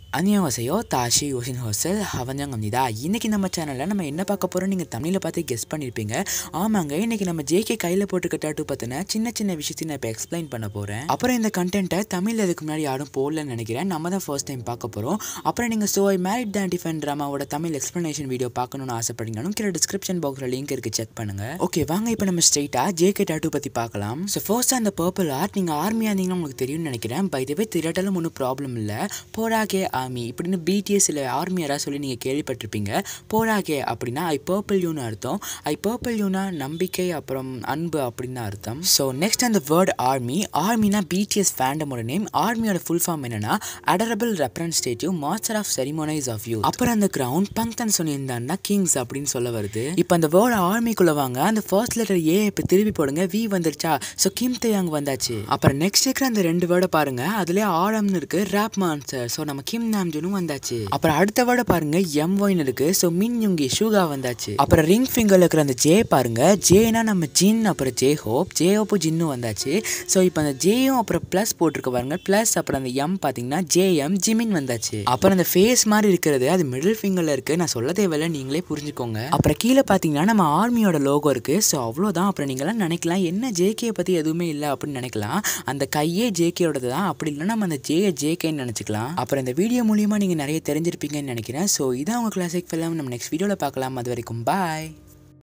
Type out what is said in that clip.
안녕하세요. 다시 오신 것을 하반영입니다. இன்னைக்கு நம்ம சேனலில் நம்ம என்ன பார்க்க போகிறோம் நீங்கள் தமிழில் பார்த்து கெஸ் பண்ணியிருப்பீங்க ஆமாங்க இன்னைக்கு நம்ம ஜேகே கையில் போட்டுக்க டாட்டு பார்த்தினா சின்ன சின்ன விஷயத்தையும் நான் இப்போ எக்ஸ்பிளைன் பண்ண போகிறேன் அப்புறம் இந்த கண்டென்ட்டை தமிழில் இதுக்கு முன்னாடி யாரும் போடலன்னு நினைக்கிறேன் நம்ம தான் ஃபர்ஸ்ட் டைம் பார்க்க போகிறோம் அப்புறம் நீங்கள் ஸோ ஐ மேரிட் தான் டிஃபன் ட்ராமாவோட தமிழ் எக்ஸ்ப்ளனேஷன் வீடியோ பார்க்கணும்னு ஆசைப்பட்டீங்கனாலும் கீழே டிஸ்கிரிப்ஷன் பாக்ஸில் லிங்க் இருக்குது செக் பண்ணுங்கள் ஓகே வாங்க இப்போ நம்ம ஸ்ட்ரெயிட்டாக ஜேகே டாட்டு பற்றி பார்க்கலாம் ஸோ ஃபர்ஸ்ட் அந்த பர்பிள் ஆர்ட் நீங்கள் ஆர்மியாக இருந்தீங்கன்னா உங்களுக்கு தெரியும்னு நினைக்கிறேன் பை வே திரட்டலும் ஒன்றும் ப்ராப்ளம் இல்லை போடாகே ஆர்மி இப்படின்னு பிடிஎஸ் இல்லை ஆர்மி யாராவது சொல்லி நீங்கள் கேள்விப்பட்டிருப்பீங்க போடாகே அப்படின்னா ஐ பர்பிள் யூன்னு அர்த்தம் ஐ பர்பிள் யூனா நம்பிக்கை அப்புறம் அன்பு அப்படின்னு அர்த்தம் ஸோ நெக்ஸ்ட் அந்த வேர்ட் ஆர்மி ஆர்மினா பிடிஎஸ் ஃபேண்டமோட நேம் ஆர்மியோட ஃபுல் ஃபார்ம் என்னன்னா adorable representative master of ceremonies of you அப்புறம் அந்த கிரவுண்ட் பங்க்தன் சொன்னிருந்தான்னா கிங்ஸ் அப்படின்னு சொல்ல வருது இப்போ அந்த வேர்டு ஆர்மிக்குள்ள வாங்க அந்த ஃபர்ஸ்ட் லெட்டர் ஏ இப்போ திருப்பி போடுங்க வி வந்துருச்சா ஸோ கிம் தேயாங் வந்தாச்சு அப்புறம் நெக்ஸ்ட் இருக்கிற அந்த ரெண்டு வேர்டை பாருங்க அதுலேயே ஆழம்னு இருக்கு ரேப் மான்சர் ஸோ நம்ம கிம் நாம்ஜுனும் வந்தாச்சு அப்புறம் அடுத்த வேர்டை பாருங்க எம் ஒய்னு இருக்கு ஸோ மின் யுங்கி ஷூகா வந்தாச்சு அப்புறம் ரிங் ஃபிங்கர்ல இருக்கிற அந்த ஜே பாருங்க ஜேனா நம்ம ஜின் அப்புறம் ஜே ஹோப் ஜே ஹோப்பு ஜின்னும் வந்தாச்சு ஸோ இப்போ அந்த ஜேயும் அப்புறம் ப்ளஸ் போட்டிருக்க பாருங்க ப்ளஸ் அப்புறம் அந்த எம் பார்த்தீங்கன்னா ஜேஎம் ஜிமின் வந்தாச்சு அப்புறம் அந்த ஃபேஸ் மாதிரி இருக்கிறது அது மிடில் ஃபிங்கர்ல இருக்கு நான் சொல்ல தேவையில்ல நீங்களே புரிஞ்சுக்கோங்க அப்புறம் கீழே பார்த்தீங்கன்னா நம்ம ஆர்மியோட லோகோ இருக்கு ஸோ அவ்வளோதான் அப்புறம் நீங்களாம் நினைக்கலாம் என்ன ஜேகே பற்றி எதுவுமே இல்லை அப்படின்னு நினைக்கலாம் அந்த கையே ஜேகேயோடது தான் அப்படி இல்லைன்னா நம்ம அந்த ஜே ஜேகேன்னு நினச்சிக்கலாம் அப்புறம் இந்த வீடியோ மூலியமாக நீங்கள் நிறைய தெரிஞ்சிருப்பீங்கன்னு நினைக்கிறேன் ஸோ இதான் உங்கள் கிளாசிக் ஃபிலிம் நம்ம நெக்ஸ்ட் வீடியோவில் பார்க்கலாம் அது வரைக்கும் பாய்